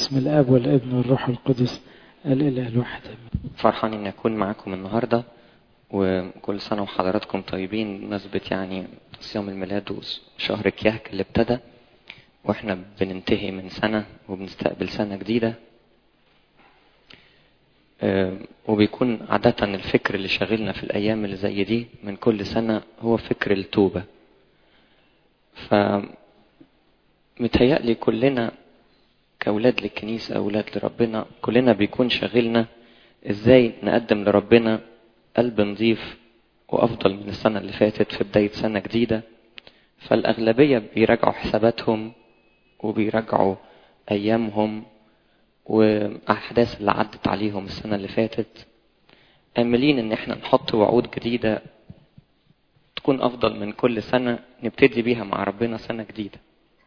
باسم الاب والابن والروح القدس الاله الواحد امين فرحان اني اكون معاكم النهارده وكل سنه وحضراتكم طيبين بمناسبه يعني صيام الميلاد وشهر كيهك اللي ابتدى واحنا بننتهي من سنه وبنستقبل سنه جديده آه، وبيكون عادة الفكر اللي شاغلنا في الأيام اللي زي دي من كل سنة هو فكر التوبة ف متهيألي كلنا كأولاد للكنيسة أولاد لربنا كلنا بيكون شاغلنا إزاي نقدم لربنا قلب نظيف وأفضل من السنة اللي فاتت في بداية سنة جديدة فالأغلبية بيراجعوا حساباتهم وبيراجعوا أيامهم وأحداث اللي عدت عليهم السنة اللي فاتت آملين إن إحنا نحط وعود جديدة تكون أفضل من كل سنة نبتدي بيها مع ربنا سنة جديدة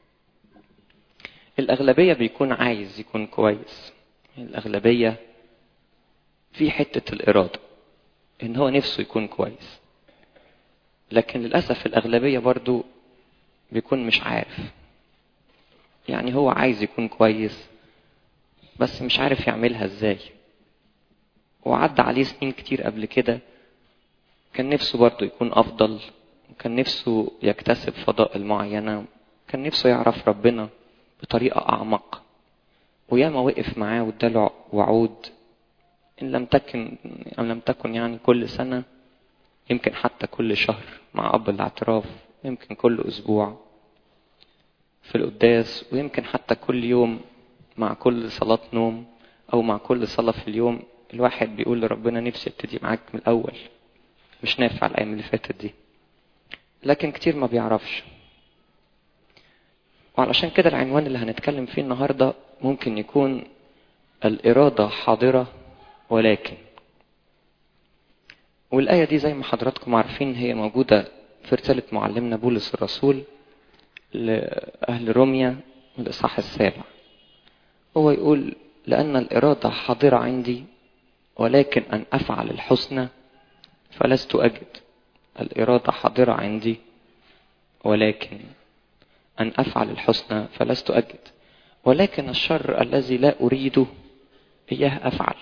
الأغلبية بيكون عايز يكون كويس الأغلبية في حتة الإرادة إن هو نفسه يكون كويس لكن للأسف الأغلبية برضو بيكون مش عارف يعني هو عايز يكون كويس بس مش عارف يعملها ازاي وعدى عليه سنين كتير قبل كده كان نفسه برضه يكون أفضل وكان نفسه يكتسب فضائل معينة كان نفسه يعرف ربنا بطريقة أعمق وياما وقف معاه واداله وعود إن لم تكن أم لم تكن يعني كل سنة يمكن حتى كل شهر مع أب الاعتراف يمكن كل أسبوع في القداس ويمكن حتى كل يوم مع كل صلاة نوم أو مع كل صلاة في اليوم الواحد بيقول لربنا نفسي ابتدي معاك من الأول مش نافع الأيام اللي فاتت دي لكن كتير ما بيعرفش وعلشان كده العنوان اللي هنتكلم فيه النهاردة ممكن يكون الإرادة حاضرة ولكن والآية دي زي ما حضراتكم عارفين هي موجودة في رسالة معلمنا بولس الرسول لأهل روميا الإصحاح السابع هو يقول لأن الإرادة حاضرة عندي ولكن أن أفعل الحسنى فلست أجد الإرادة حاضرة عندي ولكن أن أفعل الحسنى فلست أجد ولكن الشر الذي لا أريده إياه أفعل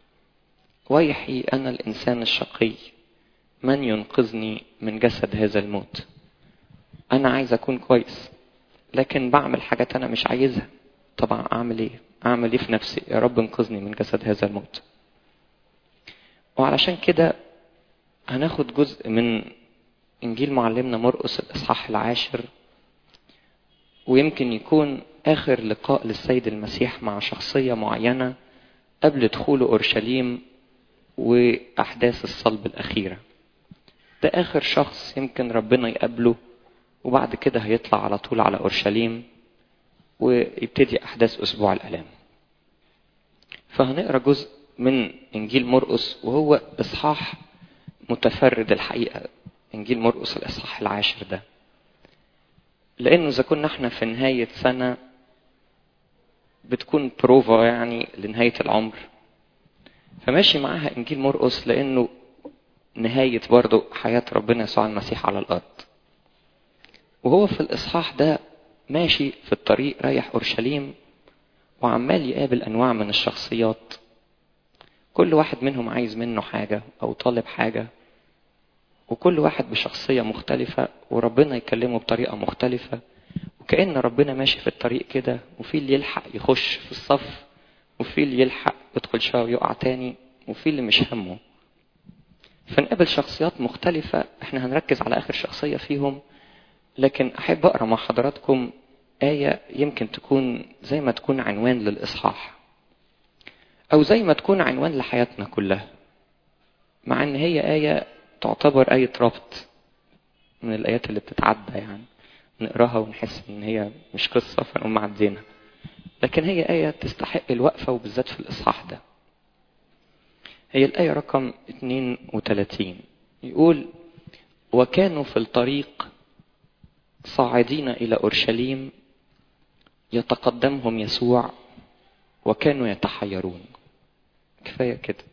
ويحي أنا الإنسان الشقي من ينقذني من جسد هذا الموت أنا عايز أكون كويس لكن بعمل حاجات أنا مش عايزها طبعا أعمل إيه أعمل إيه في نفسي يا رب انقذني من جسد هذا الموت وعلشان كده هناخد جزء من إنجيل معلمنا مرقس الإصحاح العاشر ويمكن يكون آخر لقاء للسيد المسيح مع شخصية معينة قبل دخوله أورشليم وأحداث الصلب الأخيرة ده آخر شخص يمكن ربنا يقابله وبعد كده هيطلع على طول على أورشليم ويبتدي أحداث أسبوع الآلام فهنقرأ جزء من إنجيل مرقس وهو إصحاح متفرد الحقيقة إنجيل مرقس الإصحاح العاشر ده لأنه إذا كنا إحنا في نهاية سنة بتكون بروفا يعني لنهاية العمر فماشي معاها إنجيل مرقس لأنه نهاية برضه حياة ربنا يسوع المسيح على الأرض وهو في الإصحاح ده ماشي في الطريق رايح أورشليم وعمال يقابل أنواع من الشخصيات كل واحد منهم عايز منه حاجة أو طالب حاجة وكل واحد بشخصية مختلفة وربنا يكلمه بطريقة مختلفة وكأن ربنا ماشي في الطريق كده وفي اللي يلحق يخش في الصف وفي اللي يلحق يدخل شوية ويقع تاني وفي اللي مش همه فنقابل شخصيات مختلفة احنا هنركز على آخر شخصية فيهم لكن أحب أقرأ مع حضراتكم آية يمكن تكون زي ما تكون عنوان للإصحاح أو زي ما تكون عنوان لحياتنا كلها مع إن هي آية تعتبر آية ربط من الآيات اللي بتتعدى يعني نقراها ونحس إن هي مش قصة فنقوم معدينها لكن هي آية تستحق الوقفة وبالذات في الإصحاح ده هي الآية رقم 32 يقول وكانوا في الطريق صاعدين إلى أورشليم يتقدمهم يسوع وكانوا يتحيرون كفاية كده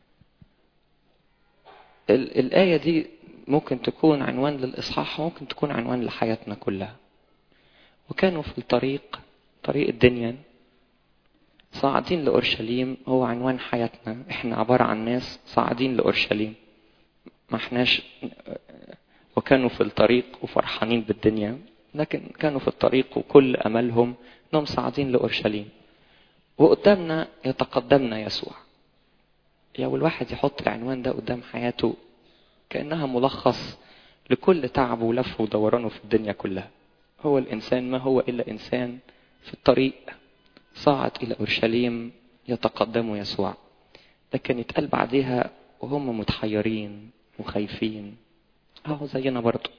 الآية دي ممكن تكون عنوان للإصحاح ممكن تكون عنوان لحياتنا كلها وكانوا في الطريق طريق الدنيا صاعدين لأورشليم هو عنوان حياتنا احنا عبارة عن ناس صاعدين لأورشليم ما احناش وكانوا في الطريق وفرحانين بالدنيا لكن كانوا في الطريق وكل أملهم انهم صاعدين لأورشليم وقدامنا يتقدمنا يسوع يا الواحد يحط العنوان ده قدام حياته كأنها ملخص لكل تعبه ولفه ودورانه في الدنيا كلها هو الإنسان ما هو إلا إنسان في الطريق صعد إلى أورشليم يتقدم يسوع لكن يتقال بعدها وهم متحيرين وخايفين اهو زينا برضه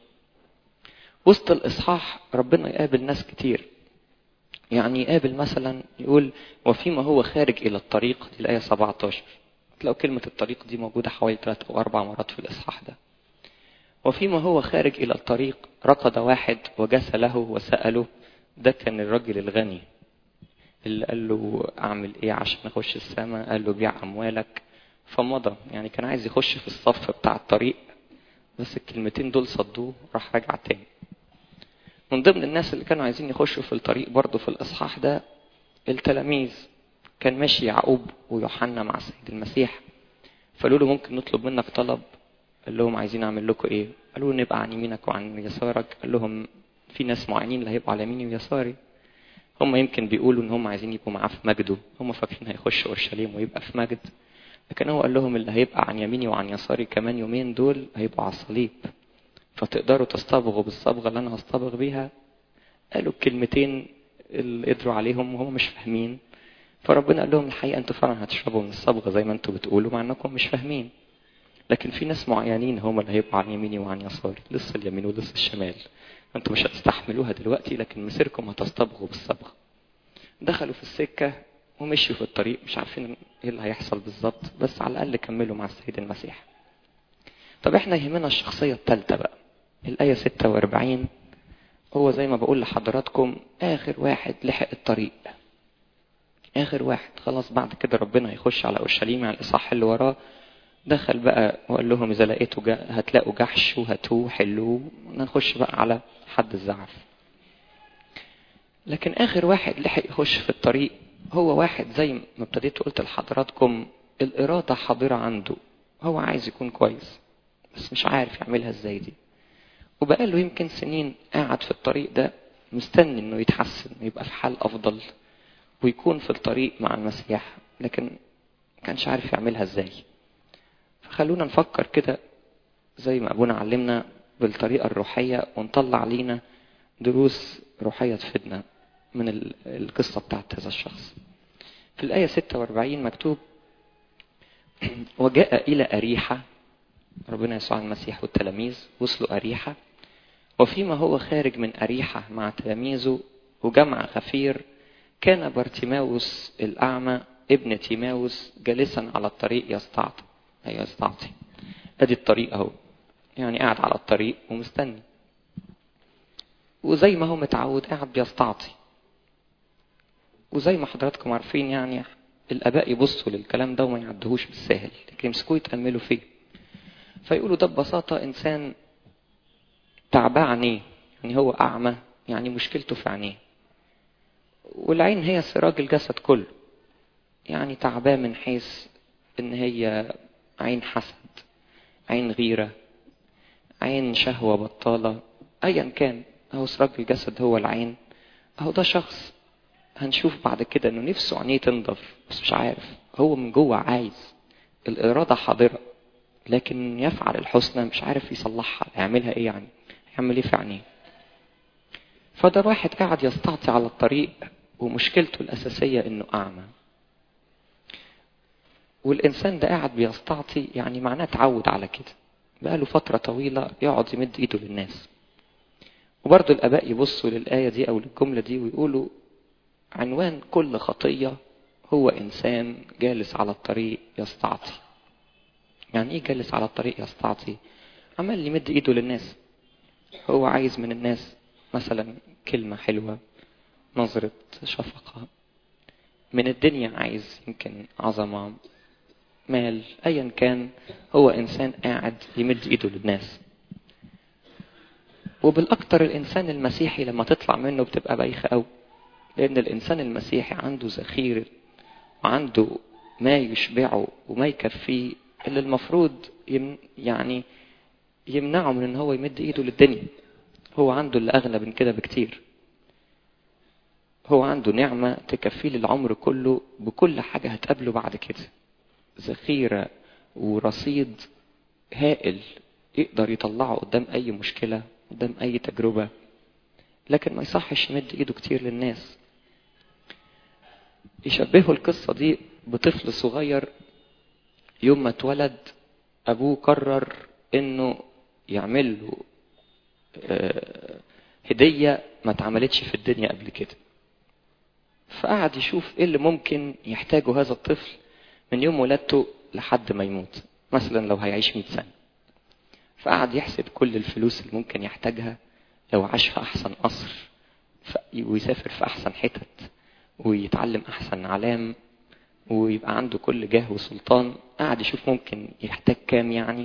وسط الإصحاح ربنا يقابل ناس كتير يعني يقابل مثلا يقول وفيما هو خارج إلى الطريق دي الآية 17 تلاقوا كلمة الطريق دي موجودة حوالي ثلاث أو أربع مرات في الإصحاح ده وفيما هو خارج إلى الطريق ركض واحد وجس له وسأله ده كان الرجل الغني اللي قال له أعمل إيه عشان أخش السماء قال له بيع أموالك فمضى يعني كان عايز يخش في الصف بتاع الطريق بس الكلمتين دول صدوه راح رجع تاني من ضمن الناس اللي كانوا عايزين يخشوا في الطريق برضه في الإصحاح ده التلاميذ كان ماشي يعقوب ويوحنا مع السيد المسيح فقالوا له ممكن نطلب منك طلب قال لهم عايزين اعمل لكم ايه قالوا نبقى عن يمينك وعن يسارك قال لهم في ناس معينين اللي هيبقوا على يميني ويساري هم يمكن بيقولوا ان هم عايزين يبقوا معاه في مجده هم فاكرين هيخش اورشليم ويبقى في مجد لكن هو قال لهم اللي هيبقى عن يميني وعن يساري كمان يومين دول هيبقوا على الصليب فتقدروا تصطبغوا بالصبغه اللي انا هصطبغ بيها قالوا الكلمتين اللي قدروا عليهم وهم مش فاهمين فربنا قال لهم الحقيقه انتوا فعلا هتشربوا من الصبغه زي ما انتوا بتقولوا مع انكم مش فاهمين لكن في ناس معينين هم اللي هيبقوا عن يميني وعن يساري لسه اليمين ولسه الشمال انتوا مش هتستحملوها دلوقتي لكن مسيركم هتصطبغوا بالصبغه دخلوا في السكه ومشوا في الطريق مش عارفين ايه اللي هيحصل بالظبط بس على الاقل كملوا مع السيد المسيح طب احنا يهمنا الشخصيه الثالثه بقى الايه 46 هو زي ما بقول لحضراتكم اخر واحد لحق الطريق اخر واحد خلاص بعد كده ربنا هيخش على اورشليم على الاصحاح اللي وراه دخل بقى وقال لهم اذا لقيتوا جا هتلاقوا جحش وهاتوه حلوه نخش بقى على حد الزعف لكن اخر واحد لحق يخش في الطريق هو واحد زي ما ابتديت قلت لحضراتكم الاراده حاضره عنده هو عايز يكون كويس بس مش عارف يعملها ازاي دي وبقاله يمكن سنين قاعد في الطريق ده مستني انه يتحسن ويبقى في حال افضل ويكون في الطريق مع المسيح لكن ما كانش عارف يعملها ازاي فخلونا نفكر كده زي ما ابونا علمنا بالطريقه الروحيه ونطلع لينا دروس روحيه تفيدنا من القصه بتاعت هذا الشخص في الايه 46 مكتوب وجاء الى اريحه ربنا يسوع المسيح والتلاميذ وصلوا اريحه وفيما هو خارج من اريحه مع تلاميذه وجمع غفير كان بارتيماوس الأعمى ابن تيماوس جالسا على الطريق يستعطي أي يستعطي أدي الطريق أهو يعني قاعد على الطريق ومستني وزي ما هو متعود قاعد بيستعطي وزي ما حضراتكم عارفين يعني الآباء يبصوا للكلام ده وما يعدهوش بالسهل لكن يمسكوه يتأملوا فيه فيقولوا ده ببساطة إنسان تعبان عينيه يعني هو أعمى يعني مشكلته في عينيه والعين هي سراج الجسد كله يعني تعبان من حيث ان هي عين حسد عين غيرة عين شهوة بطالة ايا كان هو سراج الجسد هو العين اهو ده شخص هنشوف بعد كده انه نفسه عينيه تنضف بس مش عارف هو من جوه عايز الإرادة حاضرة لكن يفعل الحسنى مش عارف يصلحها يعملها ايه يعني يعمل ايه في عينيه فده واحد قاعد يستعطي على الطريق ومشكلته الأساسية إنه أعمى والإنسان ده قاعد بيستعطي يعني معناه اتعود على كده بقاله فترة طويلة يقعد يمد إيده للناس وبرضه الآباء يبصوا للآية دي أو للجملة دي ويقولوا عنوان كل خطية هو إنسان جالس على الطريق يستعطي يعني إيه جالس على الطريق يستعطي عمال يمد إيده للناس هو عايز من الناس مثلا كلمة حلوة نظرة شفقة من الدنيا عايز يمكن عظمة مال أيا كان هو إنسان قاعد يمد إيده للناس وبالأكثر الإنسان المسيحي لما تطلع منه بتبقى بايخة أوي لأن الإنسان المسيحي عنده ذخيرة وعنده ما يشبعه وما يكفيه اللي المفروض يم يعني يمنعه من ان هو يمد ايده للدنيا هو عنده اللي اغلى من كده بكتير هو عنده نعمة تكفيه للعمر كله بكل حاجة هتقابله بعد كده ذخيرة ورصيد هائل يقدر يطلعه قدام أي مشكلة قدام أي تجربة لكن ما يصحش يمد إيده كتير للناس يشبهوا القصة دي بطفل صغير يوم ما اتولد أبوه قرر إنه يعمل له هدية ما اتعملتش في الدنيا قبل كده فقعد يشوف ايه اللي ممكن يحتاجه هذا الطفل من يوم ولادته لحد ما يموت مثلا لو هيعيش 100 سنة فقعد يحسب كل الفلوس اللي ممكن يحتاجها لو عاش في أحسن قصر ويسافر في أحسن حتت ويتعلم أحسن علام ويبقى عنده كل جاه وسلطان قعد يشوف ممكن يحتاج كام يعني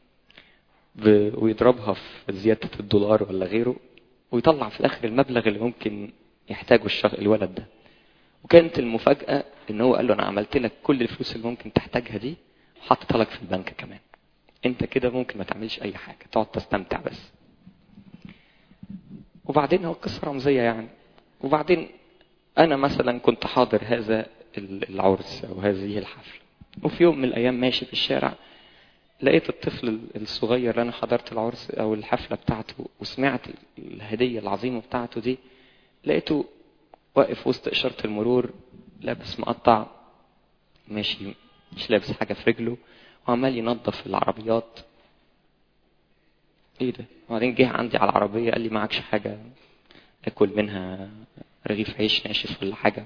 ويضربها في زيادة الدولار ولا غيره ويطلع في الآخر المبلغ اللي ممكن يحتاجه الشغل الولد ده وكانت المفاجأة ان هو قال له انا عملت لك كل الفلوس اللي ممكن تحتاجها دي وحطيتها لك في البنك كمان انت كده ممكن ما تعملش اي حاجة تقعد تستمتع بس وبعدين هو قصة رمزية يعني وبعدين انا مثلا كنت حاضر هذا العرس او هذه الحفلة وفي يوم من الايام ماشي في الشارع لقيت الطفل الصغير اللي انا حضرت العرس او الحفلة بتاعته وسمعت الهدية العظيمة بتاعته دي لقيته واقف وسط إشارة المرور لابس مقطع ماشي مش لابس حاجة في رجله وعمال ينظف العربيات ايه ده وبعدين جه عندي على العربية قال لي معكش حاجة اكل منها رغيف عيش ناشف ولا حاجة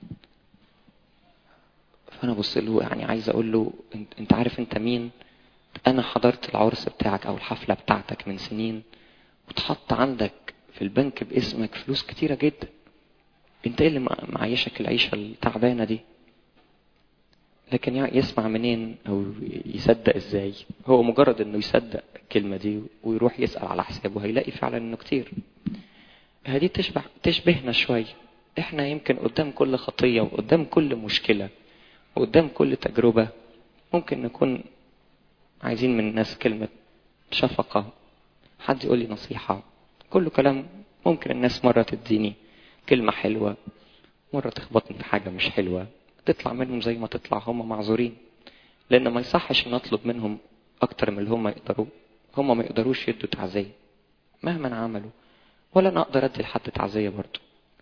فانا بص له يعني عايز اقول له انت, انت عارف انت مين انا حضرت العرس بتاعك او الحفلة بتاعتك من سنين وتحط عندك في البنك باسمك فلوس كتيرة جدا انت ايه اللي معيشك العيشة التعبانة دي لكن يسمع منين او يصدق ازاي هو مجرد انه يصدق الكلمة دي ويروح يسأل على حسابه هيلاقي فعلا انه كتير هذه تشبه تشبهنا شوية احنا يمكن قدام كل خطية وقدام كل مشكلة وقدام كل تجربة ممكن نكون عايزين من الناس كلمة شفقة حد يقول لي نصيحة كله كلام ممكن الناس مرة تديني كلمة حلوة مرة تخبطني في حاجة مش حلوة تطلع منهم زي ما تطلع هم معذورين لأن ما يصحش نطلب منهم أكتر من اللي هم يقدروا هم ما يقدروش يدوا تعزية مهما عملوا ولا أنا أقدر أدي لحد تعزية برضه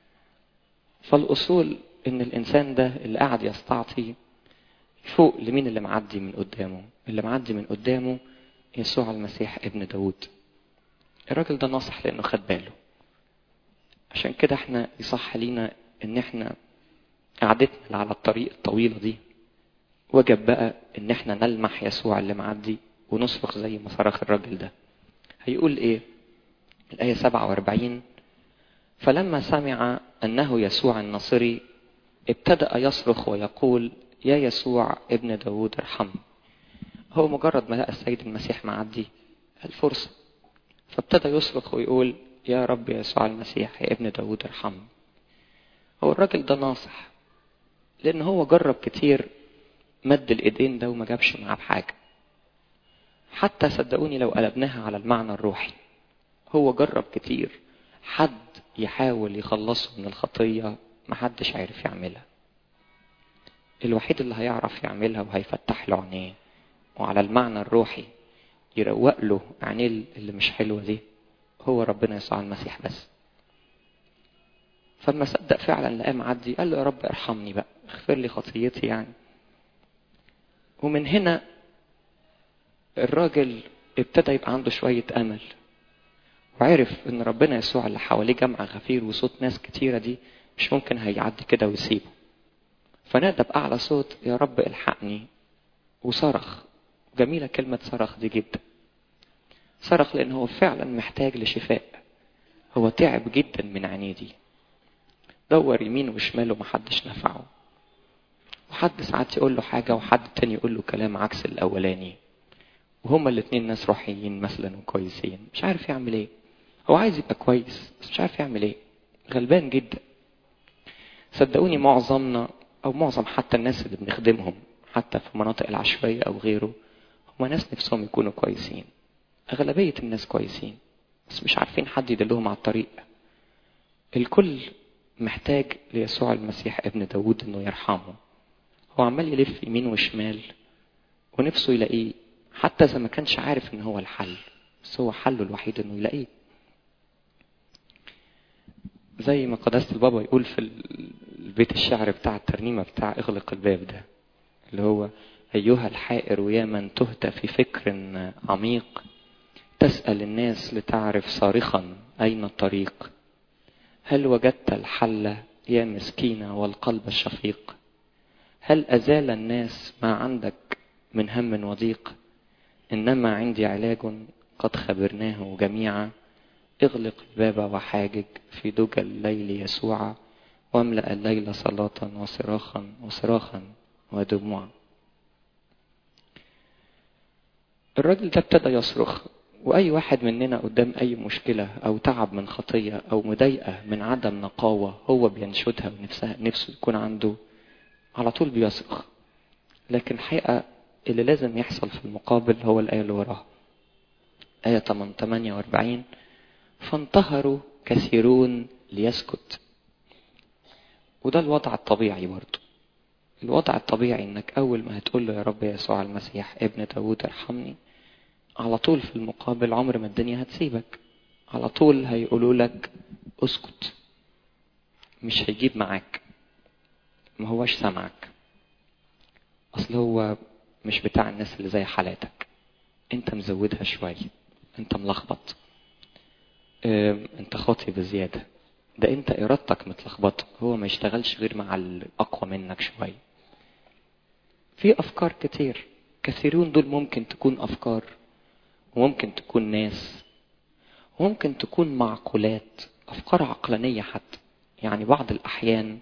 فالأصول إن الإنسان ده اللي قاعد يستعطي فوق لمين اللي معدي من قدامه اللي معدي من قدامه يسوع المسيح ابن داود الراجل ده ناصح لأنه خد باله عشان كده احنا يصح لينا ان احنا قعدتنا على الطريق الطويلة دي وجب بقى ان احنا نلمح يسوع اللي معدي ونصرخ زي ما صرخ الراجل ده هيقول ايه الآية 47 فلما سمع أنه يسوع الناصري ابتدأ يصرخ ويقول يا يسوع ابن داود ارحمني هو مجرد ما لقى السيد المسيح معدي الفرصة فابتدى يصرخ ويقول يا رب يا يسوع المسيح يا ابن داود ارحمني هو الراجل ده ناصح لأن هو جرب كتير مد الإيدين ده وما جابش معاه بحاجة حتى صدقوني لو قلبناها على المعنى الروحي هو جرب كتير حد يحاول يخلصه من الخطية محدش عارف يعملها الوحيد اللي هيعرف يعملها وهيفتح له عينيه وعلى المعنى الروحي يروق له عينيه اللي مش حلوة دي هو ربنا يسوع المسيح بس فلما صدق فعلا لقاه معدي قال له يا رب ارحمني بقى اغفر لي خطيتي يعني ومن هنا الراجل ابتدى يبقى عنده شوية أمل وعرف ان ربنا يسوع اللي حواليه جمع غفير وصوت ناس كتيرة دي مش ممكن هيعدي كده ويسيبه فنادى بأعلى صوت يا رب الحقني وصرخ جميلة كلمة صرخ دي جدا صرخ لأن هو فعلا محتاج لشفاء هو تعب جدا من عينيه دي دور يمين وشمال ومحدش نفعه وحد ساعات يقول له حاجة وحد تاني يقول له كلام عكس الأولاني وهما الاتنين ناس روحيين مثلا وكويسين مش عارف يعمل ايه هو عايز يبقى كويس بس مش عارف يعمل ايه غلبان جدا صدقوني معظمنا أو معظم حتى الناس اللي بنخدمهم حتى في المناطق العشوائية أو غيره هم ناس نفسهم يكونوا كويسين أغلبية الناس كويسين بس مش عارفين حد يدلهم على الطريق الكل محتاج ليسوع المسيح ابن داود انه يرحمه هو عمال يلف يمين وشمال ونفسه يلاقيه حتى اذا ما كانش عارف ان هو الحل بس هو حله الوحيد انه يلاقيه زي ما قداسة البابا يقول في البيت الشعر بتاع الترنيمة بتاع اغلق الباب ده اللي هو أيها الحائر يا من تهت في فكر عميق تسأل الناس لتعرف صارخا أين الطريق هل وجدت الحل يا مسكينة والقلب الشفيق هل أزال الناس ما عندك من هم وضيق إنما عندي علاج قد خبرناه جميعا اغلق الباب وحاجج في دجى الليل يسوع واملأ الليل صلاة وصراخا وصراخا ودموعا الراجل ده ابتدى يصرخ وأي واحد مننا قدام أي مشكلة أو تعب من خطية أو مضايقة من عدم نقاوة هو بينشدها ونفسها نفسه يكون عنده على طول بيصرخ لكن الحقيقة اللي لازم يحصل في المقابل هو الآية اللي وراها آية 48 فانتهروا كثيرون ليسكت وده الوضع الطبيعي برضه الوضع الطبيعي انك اول ما هتقول له يا رب يسوع المسيح ابن داود ارحمني على طول في المقابل عمر ما الدنيا هتسيبك على طول هيقولوا لك اسكت مش هيجيب معاك ما هوش سامعك اصل هو مش بتاع الناس اللي زي حالاتك انت مزودها شوية انت ملخبط اه انت خاطي بزيادة ده انت ارادتك متلخبطة هو ما يشتغلش غير مع الاقوى منك شوية في افكار كتير كثيرون دول ممكن تكون افكار وممكن تكون ناس وممكن تكون معقولات افكار عقلانية حتى يعني بعض الاحيان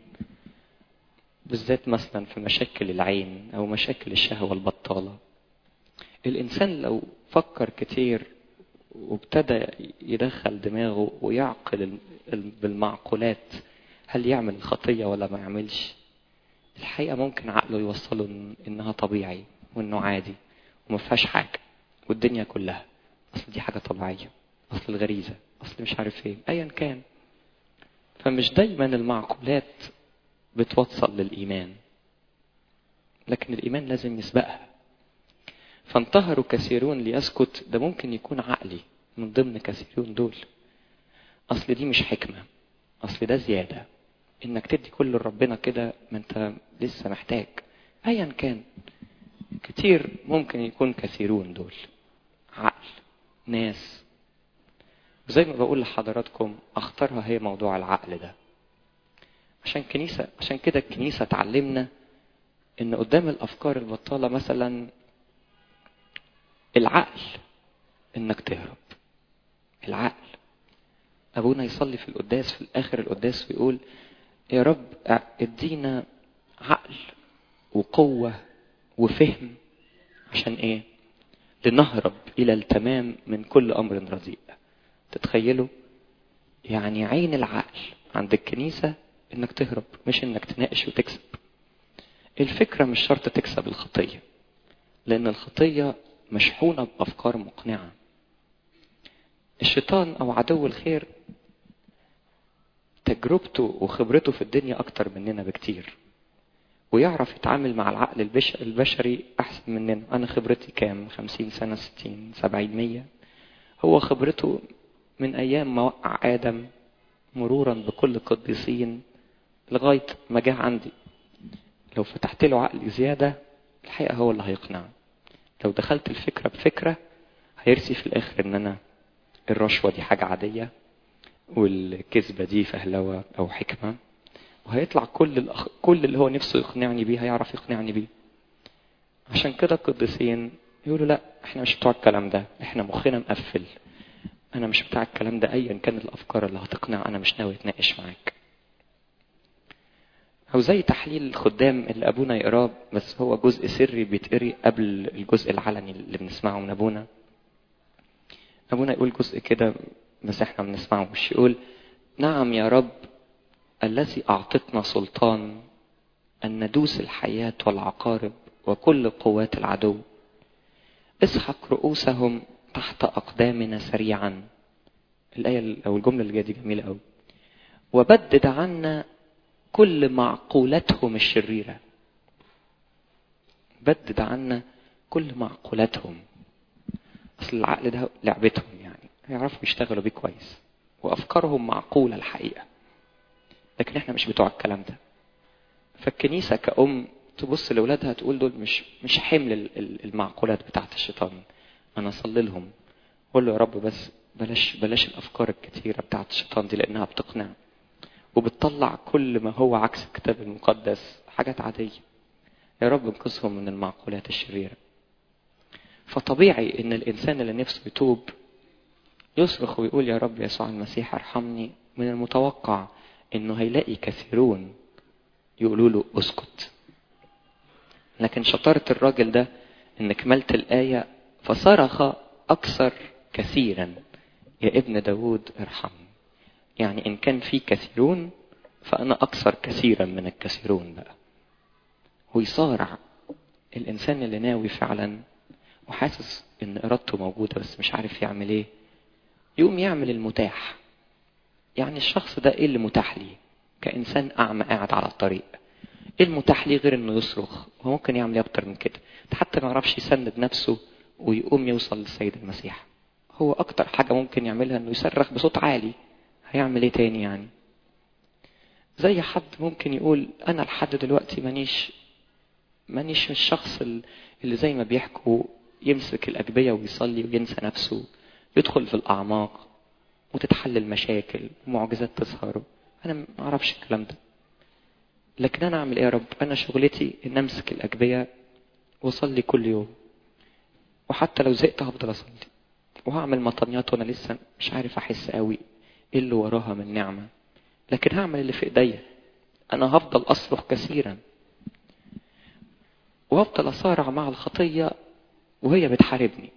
بالذات مثلا في مشاكل العين او مشاكل الشهوة البطالة الانسان لو فكر كتير وابتدى يدخل دماغه ويعقل بالمعقولات هل يعمل الخطية ولا ما يعملش الحقيقة ممكن عقله يوصله انها طبيعي وانه عادي وما فيهاش حاجة والدنيا كلها اصل دي حاجة طبيعية اصل الغريزة اصل مش عارف ايه ايا كان فمش دايما المعقولات بتوصل للإيمان لكن الإيمان لازم يسبقها فانتهروا كثيرون ليسكت ده ممكن يكون عقلي من ضمن كثيرون دول أصل دي مش حكمة أصل ده زيادة إنك تدي كل ربنا كده ما أنت لسه محتاج أيا كان كتير ممكن يكون كثيرون دول عقل ناس زي ما بقول لحضراتكم أخطرها هي موضوع العقل ده عشان كنيسة عشان كده الكنيسة تعلمنا ان قدام الافكار البطالة مثلا العقل انك تهرب العقل ابونا يصلي في القداس في الاخر القداس ويقول يا رب ادينا عقل وقوة وفهم عشان ايه لنهرب الى التمام من كل امر رديء تتخيلوا يعني عين العقل عند الكنيسة انك تهرب مش انك تناقش وتكسب الفكرة مش شرط تكسب الخطية لان الخطية مشحونة بافكار مقنعة الشيطان او عدو الخير تجربته وخبرته في الدنيا اكتر مننا بكتير ويعرف يتعامل مع العقل البشري احسن مننا انا خبرتي كام خمسين سنة ستين سبعين مية هو خبرته من ايام ما وقع ادم مرورا بكل القديسين لغاية ما جه عندي لو فتحت له عقل زيادة الحقيقة هو اللي هيقنع لو دخلت الفكرة بفكرة هيرسي في الآخر إن أنا الرشوة دي حاجة عادية والكذبة دي فهلوة أو حكمة وهيطلع كل الأخ... كل اللي هو نفسه يقنعني بيه هيعرف يقنعني بيه عشان كده القديسين يقولوا لا احنا مش بتوع الكلام ده احنا مخنا مقفل انا مش بتاع الكلام ده ايا كان الافكار اللي هتقنع انا مش ناوي اتناقش معاك او زي تحليل الخدام اللي ابونا يقراه بس هو جزء سري بيتقري قبل الجزء العلني اللي بنسمعه من ابونا ابونا يقول جزء كده بس احنا ما بنسمعوش يقول نعم يا رب الذي اعطتنا سلطان أن ندوس الحياة والعقارب وكل قوات العدو اسحق رؤوسهم تحت أقدامنا سريعا الآية أو الجملة اللي جاية دي جميلة أوي وبدد عنا كل معقولاتهم الشريرة بدد عنا كل معقولاتهم أصل العقل ده لعبتهم يعني يعرفوا يشتغلوا بيه كويس وأفكارهم معقولة الحقيقة لكن احنا مش بتوع الكلام ده فالكنيسة كأم تبص لأولادها تقول دول مش مش حمل المعقولات بتاعت الشيطان أنا أصلي لهم قول له يا رب بس بلاش بلاش الأفكار الكتيرة بتاعت الشيطان دي لأنها بتقنع وبتطلع كل ما هو عكس الكتاب المقدس حاجات عادية يا رب انقذهم من المعقولات الشريرة فطبيعي ان الانسان اللي نفسه يتوب يصرخ ويقول يا رب يسوع المسيح ارحمني من المتوقع انه هيلاقي كثيرون يقولوا له اسكت لكن شطارة الراجل ده ان كملت الآية فصرخ أكثر كثيرا يا ابن داود ارحمني يعني إن كان في كثيرون فأنا أكثر كثيرا من الكثيرون بقى ويصارع الإنسان اللي ناوي فعلا وحاسس إن إرادته موجودة بس مش عارف يعمل إيه يقوم يعمل المتاح يعني الشخص ده إيه اللي متاح ليه كإنسان أعمى قاعد على الطريق إيه المتاح ليه غير إنه يصرخ هو ممكن يعمل إيه أكتر من كده حتى ما يعرفش يسند نفسه ويقوم يوصل للسيد المسيح هو أكتر حاجة ممكن يعملها إنه يصرخ بصوت عالي هيعمل إيه تاني يعني زي حد ممكن يقول أنا لحد دلوقتي مانيش مانيش الشخص اللي زي ما بيحكوا يمسك الأجبية ويصلي وينسى نفسه يدخل في الأعماق وتتحل المشاكل ومعجزات تظهر أنا ما أعرفش الكلام ده لكن أنا أعمل إيه يا رب أنا شغلتي إن أمسك الأجبية وأصلي كل يوم وحتى لو زهقت هفضل أصلي وهعمل مطنيات وأنا لسه مش عارف أحس قوي إيه اللي وراها من نعمة لكن هعمل اللي في إيديا أنا هفضل أصرخ كثيرا وافضل اصارع مع الخطيه وهي بتحاربني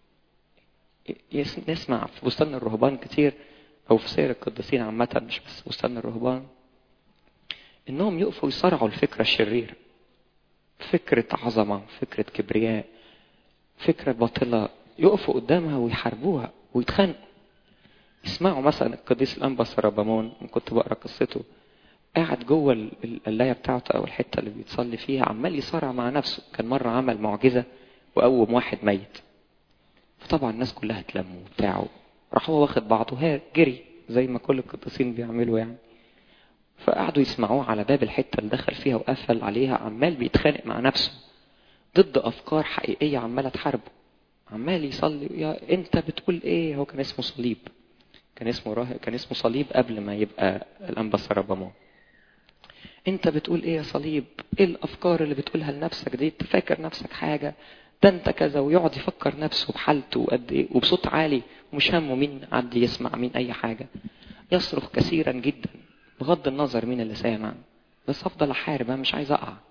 نسمع في بستان الرهبان كتير او في سير القديسين عامه مش بس بستان الرهبان انهم يقفوا يصارعوا الفكره الشريره فكره عظمه فكره كبرياء فكره باطله يقفوا قدامها ويحاربوها ويتخانقوا يسمعوا مثلا القديس الانبا سرابامون كنت بقرا قصته قاعد جوه القلاية بتاعته أو الحتة اللي بيتصلي فيها عمال يصارع مع نفسه كان مرة عمل معجزة وقوم واحد ميت فطبعا الناس كلها اتلموا وبتاعه راح هو واخد بعضه هار جري زي ما كل القديسين بيعملوا يعني فقعدوا يسمعوه على باب الحتة اللي دخل فيها وقفل عليها عمال بيتخانق مع نفسه ضد أفكار حقيقية عمالة تحاربه عمال يصلي يا انت بتقول ايه هو كان اسمه صليب كان اسمه راهب كان اسمه صليب قبل ما يبقى الانبا سربامون انت بتقول ايه يا صليب ايه الافكار اللي بتقولها لنفسك دي انت فاكر نفسك حاجه ده انت كذا ويقعد يفكر نفسه بحالته وقد ايه وبصوت عالي ومش همه مين عد يسمع مين اي حاجه يصرخ كثيرا جدا بغض النظر مين اللي سامع بس افضل احارب انا مش عايز اقع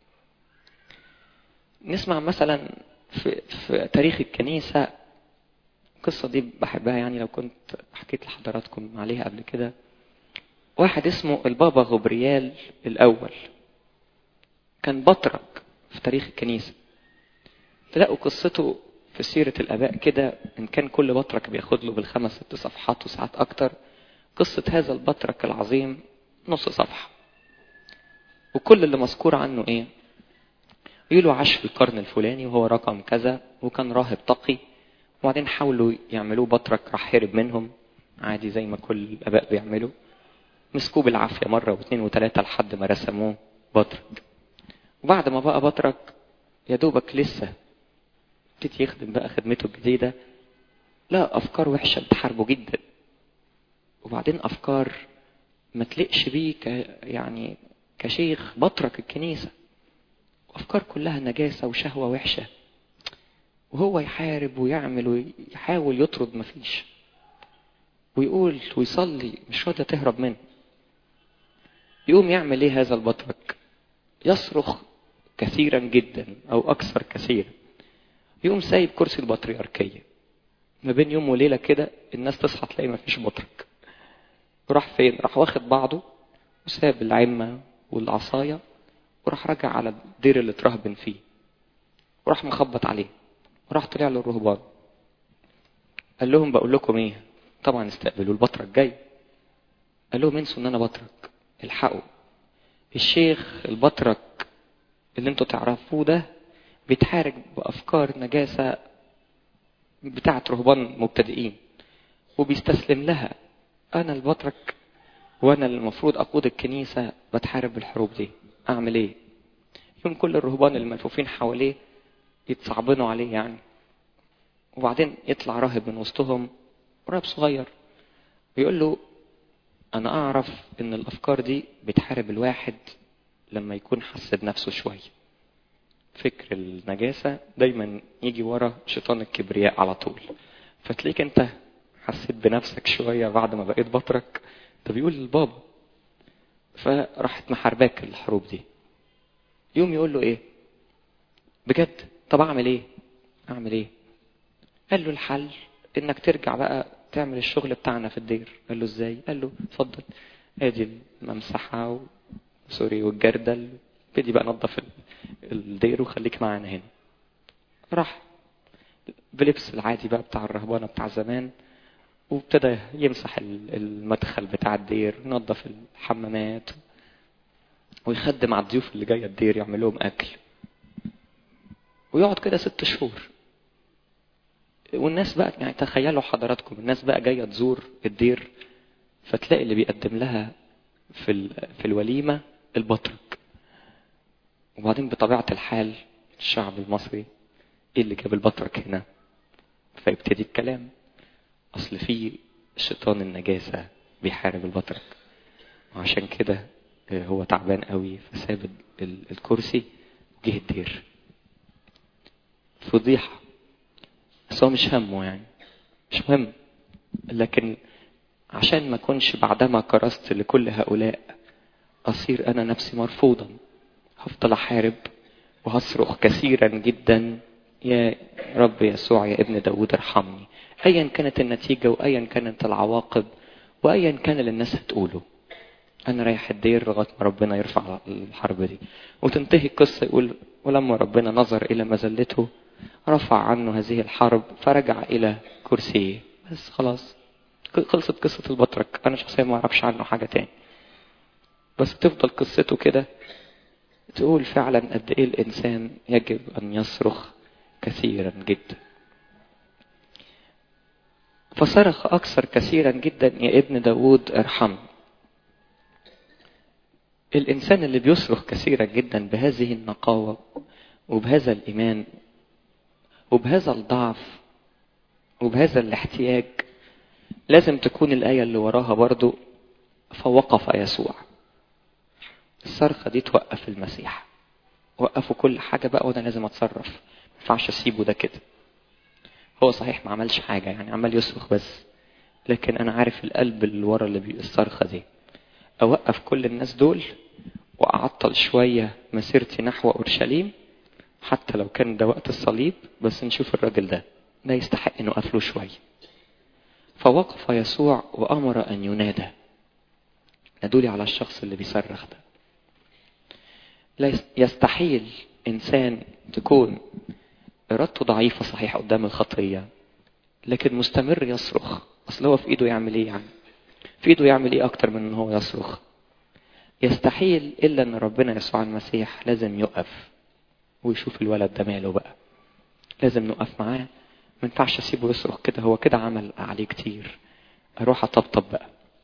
نسمع مثلا في, في تاريخ الكنيسه القصه دي بحبها يعني لو كنت حكيت لحضراتكم عليها قبل كده واحد اسمه البابا غبريال الأول كان بطرك في تاريخ الكنيسة تلاقوا قصته في سيرة الآباء كده إن كان كل بطرك بياخد له بالخمس ست صفحات وساعات أكتر قصة هذا البطرك العظيم نص صفحة وكل اللي مذكور عنه إيه؟ يقولوا عاش في القرن الفلاني وهو رقم كذا وكان راهب تقي وبعدين حاولوا يعملوه بطرك راح هرب منهم عادي زي ما كل الآباء بيعملوا مسكوه بالعافية مرة واثنين وثلاثة لحد ما رسموه بطرك وبعد ما بقى بطرك يا دوبك لسه ابتدي يخدم بقى خدمته الجديدة لا أفكار وحشة بتحاربه جدا وبعدين أفكار ما تلقش بيه ك يعني كشيخ بطرك الكنيسة أفكار كلها نجاسة وشهوة وحشة وهو يحارب ويعمل ويحاول يطرد مفيش ويقول ويصلي مش راضية تهرب منه يقوم يعمل ايه هذا البطرك يصرخ كثيرا جدا او اكثر كثيرا يقوم سايب كرسي البطريركية ما بين يوم وليلة كده الناس تصحى تلاقي ما فيش بطرك راح فين راح واخد بعضه وساب العمة والعصاية وراح راجع على الدير اللي اترهبن فيه وراح مخبط عليه وراح طلع له الرهبان قال لهم بقول لكم ايه طبعا استقبلوا البطرك جاي قال لهم انسوا ان انا بطرك الحقوا الشيخ البطرك اللي انتوا تعرفوه ده بيتحارب بافكار نجاسه بتاعه رهبان مبتدئين وبيستسلم لها انا البطرك وانا المفروض اقود الكنيسه بتحارب بالحروب دي اعمل ايه يوم كل الرهبان الملفوفين حواليه يتصعبنوا عليه يعني وبعدين يطلع راهب من وسطهم راهب صغير ويقول له انا اعرف ان الافكار دي بتحارب الواحد لما يكون حس بنفسه شويه فكر النجاسه دايما يجي ورا شيطان الكبرياء على طول فتلاقيك انت حسيت بنفسك شويه بعد ما بقيت بطرك ده بيقول للبابا فراحت محارباك الحروب دي يوم يقول له ايه بجد طب اعمل ايه اعمل ايه قال له الحل انك ترجع بقى تعمل الشغل بتاعنا في الدير قال له ازاي قال له اتفضل ادي الممسحه و... سوري والجردل ابتدي بقى نظف الدير وخليك معانا هنا راح بلبس العادي بقى بتاع الرهبانه بتاع زمان وابتدى يمسح المدخل بتاع الدير ينظف الحمامات ويخدم على الضيوف اللي جايه الدير يعمل لهم اكل ويقعد كده ست شهور والناس بقى يعني تخيلوا حضراتكم الناس بقى جايه تزور الدير فتلاقي اللي بيقدم لها في في الوليمه البطرك وبعدين بطبيعه الحال الشعب المصري ايه اللي جاب البطرك هنا فيبتدي الكلام اصل في شيطان النجاسه بيحارب البطرك وعشان كده هو تعبان قوي فساب الكرسي وجه الدير فضيحه بس هو مش همه يعني مش مهم لكن عشان ما اكونش بعدما كرست لكل هؤلاء اصير انا نفسي مرفوضا هفضل احارب وهصرخ كثيرا جدا يا رب يسوع يا ابن داود ارحمني ايا كانت النتيجة وايا كانت العواقب وايا كان اللي الناس هتقوله انا رايح الدير لغايه ما ربنا يرفع الحرب دي وتنتهي القصه يقول ولما ربنا نظر الى مذلته رفع عنه هذه الحرب فرجع الى كرسيه بس خلاص خلصت قصه البطرك انا شخصيا ما اعرفش عنه حاجه تاني بس تفضل قصته كده تقول فعلا قد ايه الانسان يجب ان يصرخ كثيرا جدا فصرخ اكثر كثيرا جدا يا ابن داود ارحمني الانسان اللي بيصرخ كثيرا جدا بهذه النقاوه وبهذا الايمان وبهذا الضعف وبهذا الاحتياج لازم تكون الآية اللي وراها برضو فوقف يسوع الصرخة دي توقف المسيح وقفوا كل حاجة بقى وأنا لازم أتصرف ما ينفعش أسيبه ده كده هو صحيح ما عملش حاجة يعني عمال يصرخ بس لكن أنا عارف القلب اللي ورا اللي بي الصرخة دي أوقف كل الناس دول وأعطل شوية مسيرتي نحو أورشليم حتى لو كان ده وقت الصليب بس نشوف الراجل ده ده يستحق نوقف له شوية فوقف يسوع وأمر أن ينادى نادولي على الشخص اللي بيصرخ ده لا يستحيل إنسان تكون إرادته ضعيفة صحيح قدام الخطية لكن مستمر يصرخ أصل هو في إيده يعمل إيه يعني في إيده يعمل إيه أكتر من إن هو يصرخ يستحيل إلا إن ربنا يسوع المسيح لازم يقف ويشوف الولد ده ماله بقى لازم نقف معاه ما ينفعش اسيبه يصرخ كده هو كده عمل عليه كتير اروح اطبطب بقى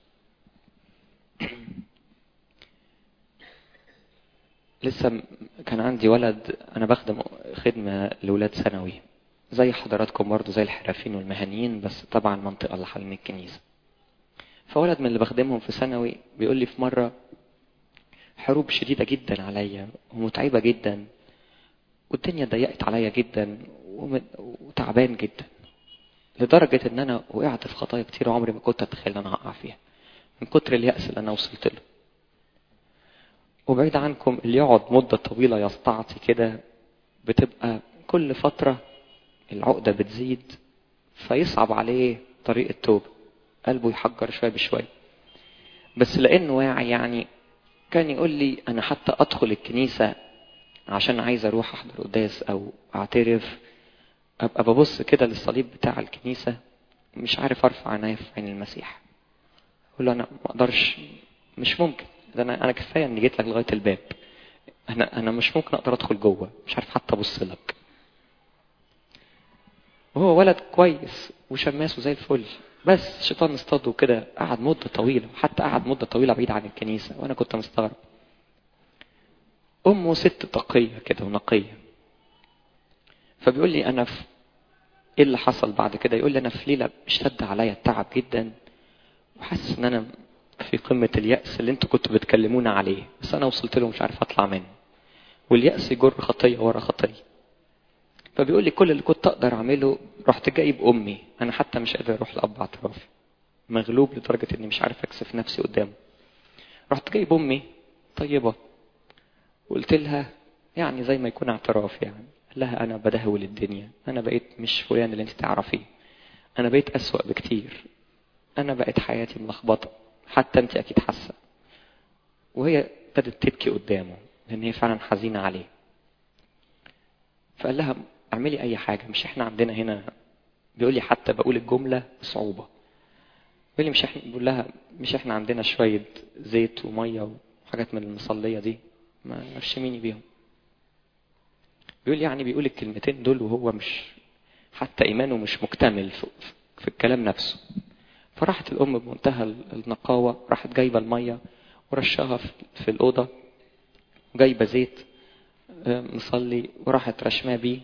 لسه كان عندي ولد انا بخدم خدمه لاولاد ثانوي زي حضراتكم برضه زي الحرفيين والمهنيين بس طبعا المنطقه اللي حوالين الكنيسه فولد من اللي بخدمهم في ثانوي بيقول لي في مره حروب شديده جدا عليا ومتعبه جدا والدنيا ضيقت عليا جدا وتعبان جدا لدرجة ان انا وقعت في خطايا كتير عمري ما كنت اتخيل ان انا هقع فيها من كتر اليأس اللي انا وصلت له وبعيد عنكم اللي يقعد مدة طويلة يستعطي كده بتبقى كل فترة العقدة بتزيد فيصعب عليه طريق التوبة قلبه يحجر شوية بشوية بس لانه واعي يعني كان يقول لي انا حتى ادخل الكنيسه عشان عايز اروح احضر قداس او اعترف ابقى ببص كده للصليب بتاع الكنيسه مش عارف ارفع عينيا في عين المسيح اقول له انا ما اقدرش مش ممكن ده انا انا كفايه اني جيت لك لغايه الباب انا انا مش ممكن اقدر ادخل جوه مش عارف حتى ابص لك وهو ولد كويس وشماس وزي الفل بس الشيطان اصطاده كده قعد مده طويله حتى قعد مده طويله بعيد عن الكنيسه وانا كنت مستغرب امه ست تقيه كده ونقيه فبيقول لي انا في ايه اللي حصل بعد كده يقول لي انا في ليله اشتد عليا التعب جدا وحاسس ان انا في قمه الياس اللي انتوا كنتوا بتكلمونا عليه بس انا وصلت له مش عارف اطلع منه والياس يجر خطيه ورا خطيه فبيقول لي كل اللي كنت اقدر اعمله رحت جايب امي انا حتى مش قادر اروح لاب اعترافي مغلوب لدرجه اني مش عارف اكسف نفسي قدامه رحت جايب امي طيبه وقلت لها يعني زي ما يكون اعتراف يعني قال لها انا بدهول الدنيا انا بقيت مش فلان اللي انت تعرفيه انا بقيت اسوأ بكتير انا بقيت حياتي ملخبطه حتى انت اكيد حاسه وهي ابتدت تبكي قدامه لان هي فعلا حزينه عليه فقال لها اعملي اي حاجه مش احنا عندنا هنا بيقول لي حتى بقول الجمله بصعوبه بيقول لي مش احنا بقول لها مش احنا عندنا شويه زيت وميه وحاجات من المصليه دي ما ارشميني بيهم بيقول يعني بيقول الكلمتين دول وهو مش حتى ايمانه مش مكتمل في, في الكلام نفسه فراحت الام بمنتهى النقاوه راحت جايبه الميه ورشها في الاوضه وجايبه زيت مصلي وراحت رشماه بيه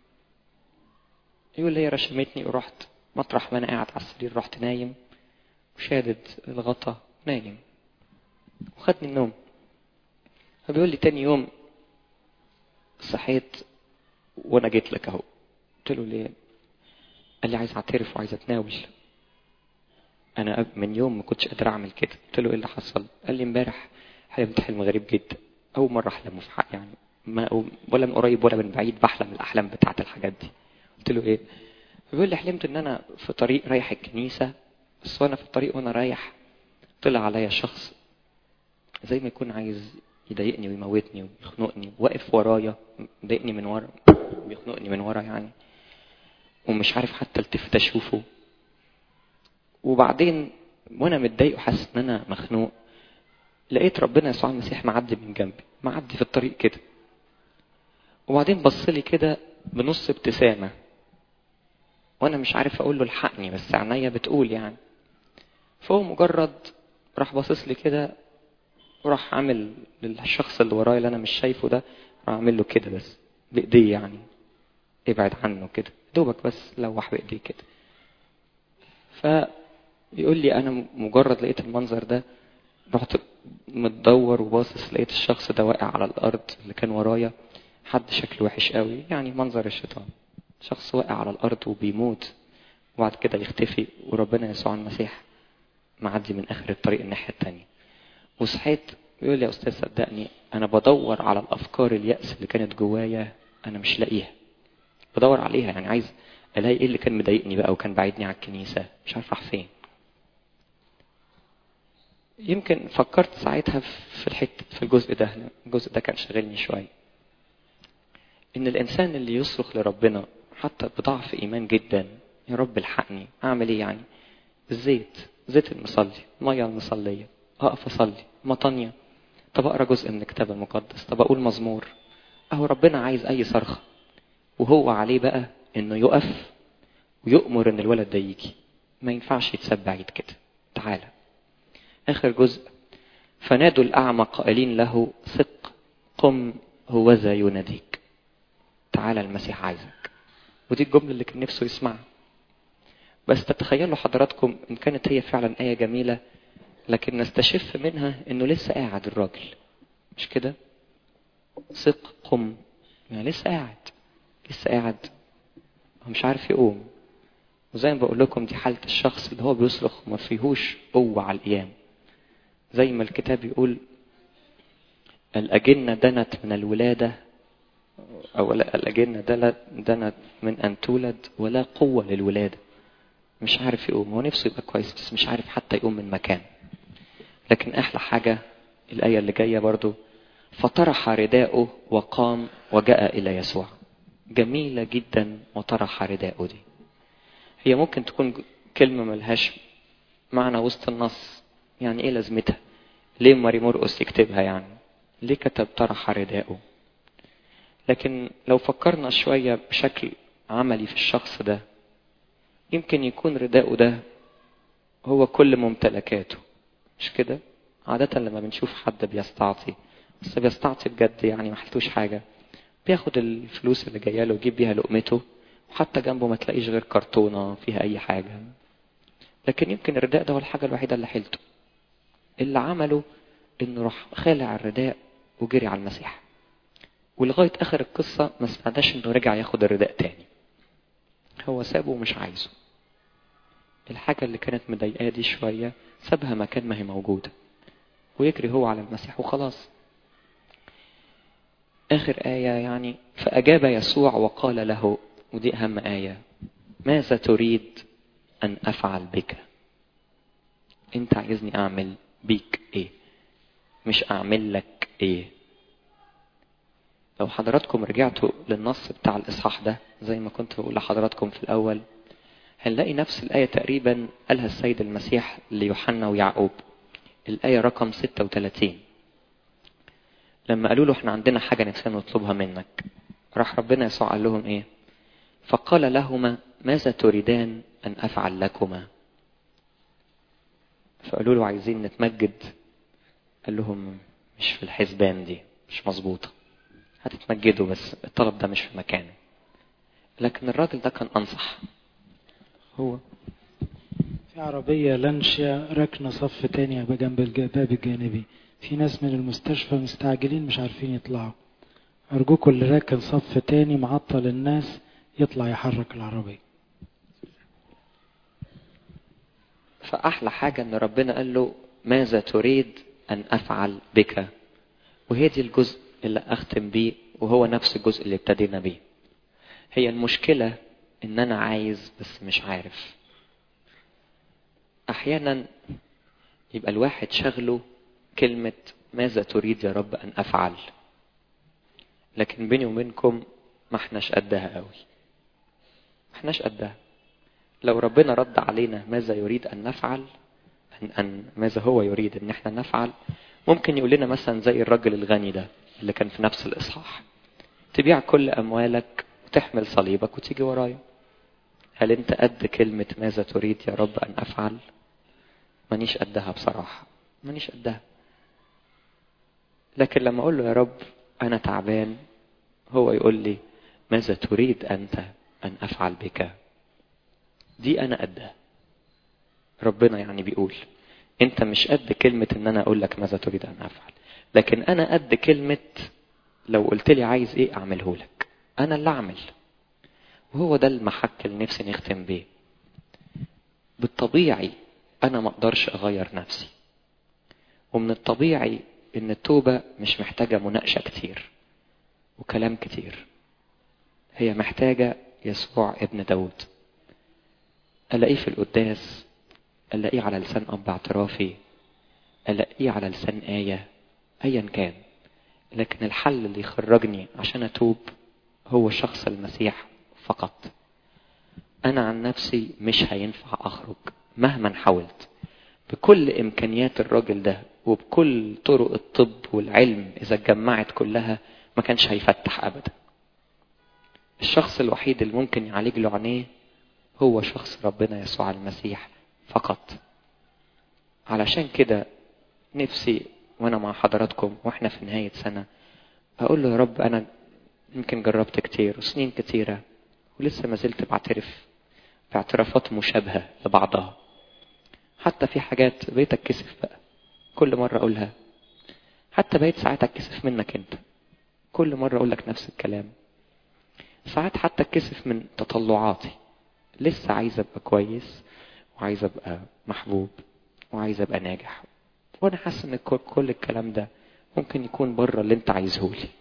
يقول لي هي رشمتني ورحت مطرح ما انا قاعد على السرير رحت نايم وشادد الغطا نايم وخدني النوم فبيقول لي تاني يوم صحيت وانا جيت لك اهو قلت له ليه قال لي عايز اعترف وعايز اتناول انا من يوم ما كنتش قادر اعمل كده قلت له ايه اللي حصل قال لي امبارح حلمت حلم غريب جدا اول مره احلمه في حق يعني ما ولا من قريب ولا من بعيد بحلم الاحلام بتاعت الحاجات دي قلت له ايه بيقول لي حلمت ان انا في طريق رايح الكنيسه بس وانا في الطريق وانا رايح طلع عليا شخص زي ما يكون عايز يضايقني ويموتني ويخنقني واقف ورايا مضايقني من ورا بيخنقني من ورا يعني ومش عارف حتى التفت اشوفه وبعدين وانا متضايق وحاسس ان انا مخنوق لقيت ربنا يسوع المسيح معدي من جنبي معدي في الطريق كده وبعدين بص لي كده بنص ابتسامه وانا مش عارف اقول له الحقني بس عينيا بتقول يعني فهو مجرد راح باصص لي كده وراح عامل للشخص اللي ورايا اللي انا مش شايفه ده راح عامل له كده بس بايديه يعني ابعد عنه كده دوبك بس لوح بايديه كده فبيقول لي انا مجرد لقيت المنظر ده رحت متدور وباصص لقيت الشخص ده واقع على الارض اللي كان ورايا حد شكله وحش قوي يعني منظر الشيطان شخص واقع على الارض وبيموت وبعد كده يختفي وربنا يسوع المسيح معدي من اخر الطريق الناحيه التانية وصحيت بيقول لي يا استاذ صدقني انا بدور على الافكار اليأس اللي كانت جوايا انا مش لاقيها بدور عليها يعني عايز الاقي ايه اللي كان مضايقني بقى وكان بعيدني عن الكنيسه مش عارف راح فين يمكن فكرت ساعتها في الحته في الجزء ده الجزء ده كان شاغلني شويه ان الانسان اللي يصرخ لربنا حتى بضعف ايمان جدا يا رب الحقني اعمل ايه يعني الزيت زيت المصلي الميه المصليه اقف اصلي مطانيه طب اقرا جزء من الكتاب المقدس طب اقول مزمور اهو ربنا عايز اي صرخه وهو عليه بقى انه يقف ويؤمر ان الولد ده يجي ما ينفعش يتساب بعيد كده تعالى اخر جزء فنادوا الاعمى قائلين له ثق قم هوذا يناديك تعالى المسيح عايزك ودي الجمله اللي كان نفسه يسمعها بس تتخيلوا حضراتكم ان كانت هي فعلا ايه جميله لكن نستشف منها انه لسه قاعد الراجل مش كده ثق قم يعني لسه قاعد لسه قاعد هو مش عارف يقوم وزي ما بقول لكم دي حالة الشخص اللي هو بيصرخ وما فيهوش قوة على القيام زي ما الكتاب يقول الأجنة دنت من الولادة أو لا الأجنة دنت من أن تولد ولا قوة للولادة مش عارف يقوم هو نفسه يبقى كويس بس مش عارف حتى يقوم من مكان لكن أحلى حاجة الآية اللي جاية برضو فطرح رداءه وقام وجاء إلى يسوع جميلة جدا وطرح رداءه دي هي ممكن تكون كلمة ملهاش معنى وسط النص يعني ايه لازمتها ليه ماري مرقس يكتبها يعني ليه كتب طرح رداءه لكن لو فكرنا شوية بشكل عملي في الشخص ده يمكن يكون رداءه ده هو كل ممتلكاته مش كده عادة لما بنشوف حد بيستعطي بس بيستعطي بجد يعني ما حلتوش حاجة بياخد الفلوس اللي جايه له يجيب بيها لقمته وحتى جنبه ما تلاقيش غير كرتونة فيها أي حاجة لكن يمكن الرداء ده هو الحاجة الوحيدة اللي حيلته اللي عمله إنه راح خالع الرداء وجري على المسيح ولغاية آخر القصة ما سمعناش إنه رجع ياخد الرداء تاني هو سابه ومش عايزه الحاجة اللي كانت مضايقاه دي شوية سابها مكان ما هي موجودة ويجري هو على المسيح وخلاص آخر آية يعني فأجاب يسوع وقال له ودي أهم آية ماذا تريد أن أفعل بك أنت عايزني أعمل بيك إيه مش أعمل لك إيه لو حضراتكم رجعتوا للنص بتاع الإصحاح ده زي ما كنت بقول لحضراتكم في الأول هنلاقي نفس الآية تقريبا قالها السيد المسيح ليوحنا ويعقوب الآية رقم 36 لما قالوا له احنا عندنا حاجة نفسنا نطلبها منك راح ربنا يسوع قال لهم ايه فقال لهما ماذا تريدان أن أفعل لكما فقالوا له عايزين نتمجد قال لهم مش في الحسبان دي مش مظبوطة هتتمجدوا بس الطلب ده مش في مكانه لكن الراجل ده كان أنصح هو في عربية لانشيا راكنة صف تاني بجنب الباب الجانبي في ناس من المستشفى مستعجلين مش عارفين يطلعوا أرجوكم اللي راكن صف تاني معطل الناس يطلع يحرك العربية فأحلى حاجة إن ربنا قال له ماذا تريد أن أفعل بك وهي دي الجزء اللي أختم بيه وهو نفس الجزء اللي ابتدينا بيه هي المشكلة إن أنا عايز بس مش عارف أحيانا يبقى الواحد شغله كلمة ماذا تريد يا رب أن أفعل لكن بيني وبينكم ما احناش قدها قوي ما احناش قدها لو ربنا رد علينا ماذا يريد أن نفعل أن, أن ماذا هو يريد أن احنا نفعل ممكن يقول لنا مثلا زي الرجل الغني ده اللي كان في نفس الإصحاح تبيع كل أموالك وتحمل صليبك وتيجي ورايا هل أنت قد كلمة ماذا تريد يا رب أن أفعل مانيش قدها بصراحة مانيش قدها لكن لما أقول له يا رب أنا تعبان هو يقول لي ماذا تريد أنت أن أفعل بك دي أنا قدها ربنا يعني بيقول أنت مش قد كلمة إن أنا أقول لك ماذا تريد أن أفعل لكن أنا قد كلمة لو قلت لي عايز إيه أعمله لك أنا اللي أعمل وهو ده المحك اللي نفسي نختم بيه بالطبيعي أنا ما أقدرش أغير نفسي ومن الطبيعي إن التوبة مش محتاجة مناقشة كتير وكلام كتير هي محتاجة يسوع ابن داود ألاقيه في القداس ألاقيه على لسان أب اعترافي ألاقيه على لسان آية أيا كان لكن الحل اللي يخرجني عشان أتوب هو شخص المسيح فقط أنا عن نفسي مش هينفع أخرج مهما حاولت بكل إمكانيات الراجل ده وبكل طرق الطب والعلم إذا اتجمعت كلها ما كانش هيفتح أبدا الشخص الوحيد اللي ممكن يعالج له عينيه هو شخص ربنا يسوع المسيح فقط علشان كده نفسي وانا مع حضراتكم واحنا في نهاية سنة اقول له يا رب انا يمكن جربت كتير وسنين كتيرة ولسه ما زلت بعترف باعترافات مشابهة لبعضها حتى في حاجات بقيت اتكسف بقى كل مرة اقولها حتى بقيت ساعات اتكسف منك انت كل مرة اقول لك نفس الكلام ساعات حتى اتكسف من تطلعاتي لسه عايز ابقى كويس وعايز ابقى محبوب وعايز ابقى ناجح وانا حاسس ان كل الكلام ده ممكن يكون بره اللي انت عايزه لي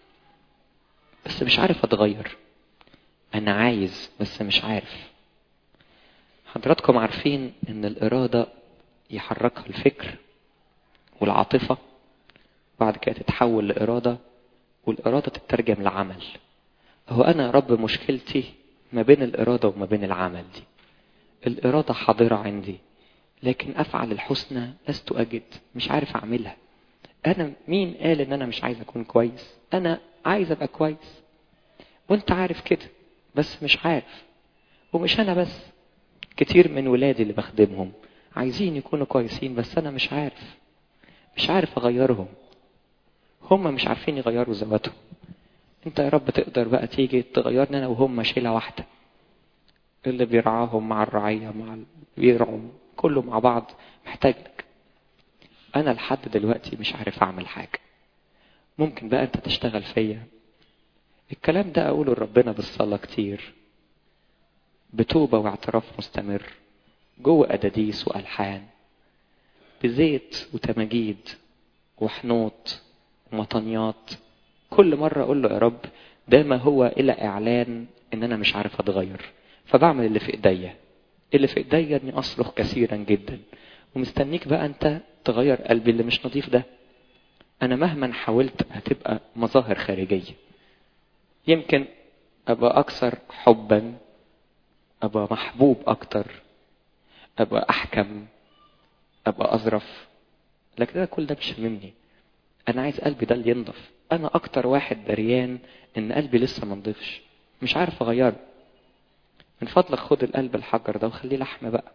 بس مش عارف اتغير انا عايز بس مش عارف حضراتكم عارفين ان الاراده يحركها الفكر والعاطفه بعد كده تتحول لإرادة والإرادة تترجم لعمل هو أنا يا رب مشكلتي ما بين الإرادة وما بين العمل دي الإرادة حاضرة عندي لكن أفعل الحسنى لست أجد مش عارف أعملها أنا مين قال إن أنا مش عايز أكون كويس أنا عايز أبقى كويس وأنت عارف كده بس مش عارف ومش أنا بس كتير من ولادي اللي بخدمهم عايزين يكونوا كويسين بس أنا مش عارف مش عارف أغيرهم هم مش عارفين يغيروا ذواتهم انت يا رب تقدر بقى تيجي تغيرنا انا وهم شيلة واحدة اللي بيرعاهم مع الرعية مع اللي بيرعوا كله مع بعض محتاج لك انا لحد دلوقتي مش عارف اعمل حاجة ممكن بقى انت تشتغل فيا الكلام ده اقوله لربنا بالصلاة كتير بتوبة واعتراف مستمر جوه أداديس وألحان بزيت وتماجيد وحنوط ومطنيات كل مرة أقول له يا رب ده ما هو إلا إعلان إن أنا مش عارف أتغير فبعمل اللي في إيديا اللي في إيديا إني أصرخ كثيرا جدا ومستنيك بقى أنت تغير قلبي اللي مش نظيف ده أنا مهما حاولت هتبقى مظاهر خارجية يمكن أبقى أكثر حبا أبقى محبوب أكتر أبقى أحكم أبقى أظرف لكن ده كل ده مش هممني أنا عايز قلبي ده اللي ينضف أنا أكتر واحد دريان إن قلبي لسه ما نضفش مش عارف أغيره من فضلك خد القلب الحجر ده وخليه لحم بقى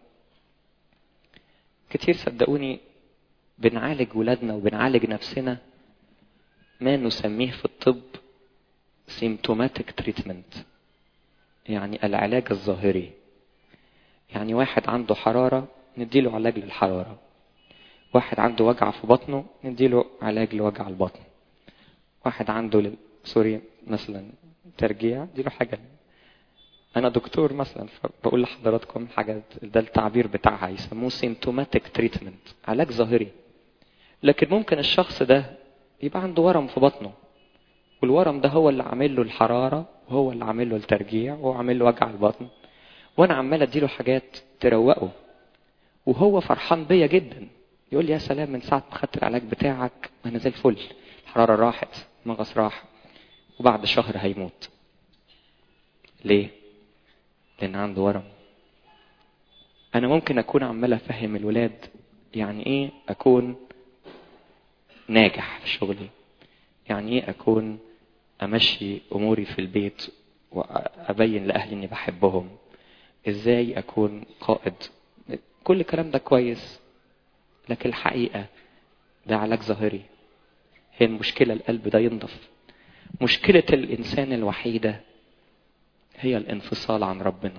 كتير صدقوني بنعالج ولادنا وبنعالج نفسنا ما نسميه في الطب سيمتوماتيك تريتمنت يعني العلاج الظاهري يعني واحد عنده حرارة نديله علاج للحرارة واحد عنده وجع في بطنه نديله علاج لوجع البطن واحد عنده لل... سوري مثلا ترجيع نديله حاجة أنا دكتور مثلا فبقول لحضراتكم حاجة ده التعبير بتاعها يسموه سيمتوماتيك تريتمنت علاج ظاهري لكن ممكن الشخص ده يبقى عنده ورم في بطنه والورم ده هو اللي عامل له الحرارة وهو اللي عامل له الترجيع وهو عامل له وجع البطن وانا عمال اديله حاجات تروقه وهو فرحان بيا جدا يقول لي يا سلام من ساعة ما خدت العلاج بتاعك انا زي الفل الحرارة راحت المغص راح وبعد شهر هيموت ليه؟ لأن عنده ورم أنا ممكن أكون عمال أفهم الولاد يعني إيه أكون ناجح في شغلي يعني إيه أكون أمشي أموري في البيت وأبين لأهلي إني بحبهم إزاي أكون قائد كل الكلام ده كويس لكن الحقيقة ده علاج ظاهري هي المشكلة القلب ده ينضف مشكلة الإنسان الوحيدة هي الانفصال عن ربنا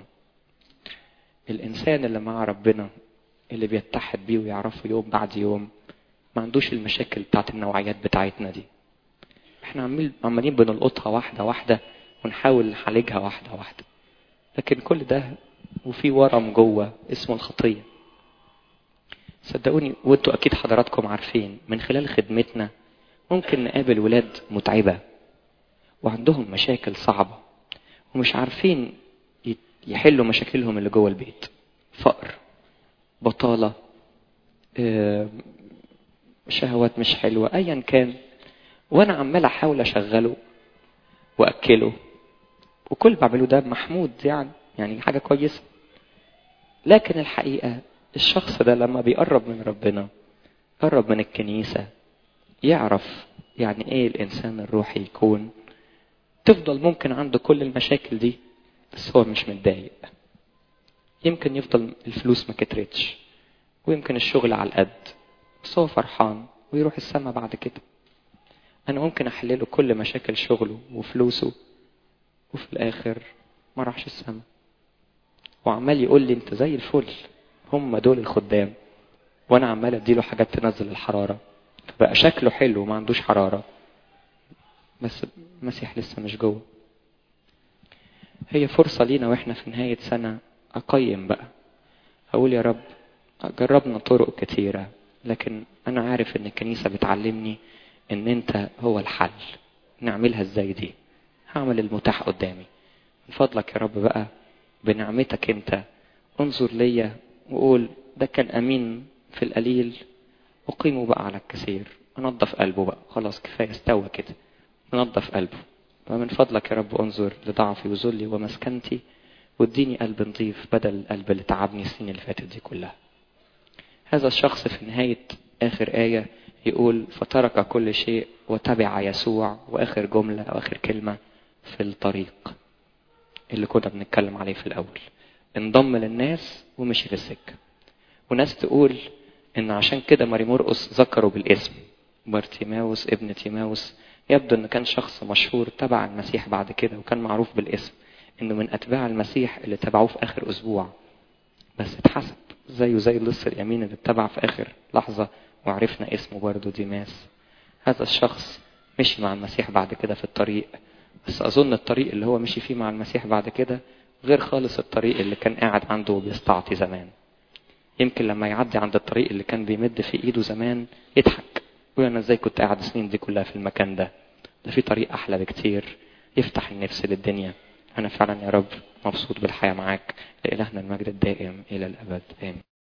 الإنسان اللي مع ربنا اللي بيتحد بيه ويعرفه يوم بعد يوم ما عندوش المشاكل بتاعت النوعيات بتاعتنا دي احنا عمال عمالين بنلقطها واحدة واحدة ونحاول نعالجها واحدة واحدة لكن كل ده وفي ورم جوه اسمه الخطية صدقوني وانتوا اكيد حضراتكم عارفين من خلال خدمتنا ممكن نقابل ولاد متعبة وعندهم مشاكل صعبة ومش عارفين يحلوا مشاكلهم اللي جوه البيت فقر بطالة شهوات مش حلوة ايا كان وانا عمال احاول اشغله واكله وكل اللي بعمله ده محمود يعني يعني حاجة كويسة لكن الحقيقة الشخص ده لما بيقرب من ربنا قرب من الكنيسة يعرف يعني ايه الانسان الروحي يكون تفضل ممكن عنده كل المشاكل دي بس هو مش متضايق يمكن يفضل الفلوس ما كترتش ويمكن الشغل على القد بس هو فرحان ويروح السما بعد كده انا ممكن احلله كل مشاكل شغله وفلوسه وفي الاخر ما راحش السما وعمال يقول لي انت زي الفل هم دول الخدام وانا عمال اديله حاجات تنزل الحراره فبقى شكله حلو وما عندوش حراره بس المسيح لسه مش جوه هي فرصه لينا واحنا في نهايه سنه اقيم بقى اقول يا رب جربنا طرق كتيره لكن انا عارف ان الكنيسه بتعلمني ان انت هو الحل نعملها ازاي دي هعمل المتاح قدامي من فضلك يا رب بقى بنعمتك انت انظر ليا وقول ده كان امين في القليل اقيمه بقى على الكثير منظف قلبه بقى خلاص كفاية استوى كده منظف قلبه ومن فضلك يا رب انظر لضعفي وذلي ومسكنتي واديني قلب نظيف بدل القلب اللي تعبني السنين اللي فاتت دي كلها هذا الشخص في نهاية آخر آية يقول فترك كل شيء وتبع يسوع وآخر جملة أو آخر كلمة في الطريق اللي كنا بنتكلم عليه في الأول انضم للناس ومشي في السكة وناس تقول إن عشان كده ماري مرقس ذكروا بالاسم بارتيماوس ابن تيماوس يبدو إن كان شخص مشهور تبع المسيح بعد كده وكان معروف بالاسم إنه من أتباع المسيح اللي تبعوه في آخر أسبوع بس اتحسب زيه زي اللص اليمين اللي اتبع في آخر لحظة وعرفنا اسمه برضه ديماس هذا الشخص مشي مع المسيح بعد كده في الطريق بس أظن الطريق اللي هو مشي فيه مع المسيح بعد كده غير خالص الطريق اللي كان قاعد عنده وبيستعطي زمان يمكن لما يعدي عند الطريق اللي كان بيمد في ايده زمان يضحك يقول انا ازاي كنت قاعد السنين دي كلها في المكان ده ده في طريق احلى بكتير يفتح النفس للدنيا انا فعلا يا رب مبسوط بالحياه معاك لالهنا المجد الدائم الى الابد امين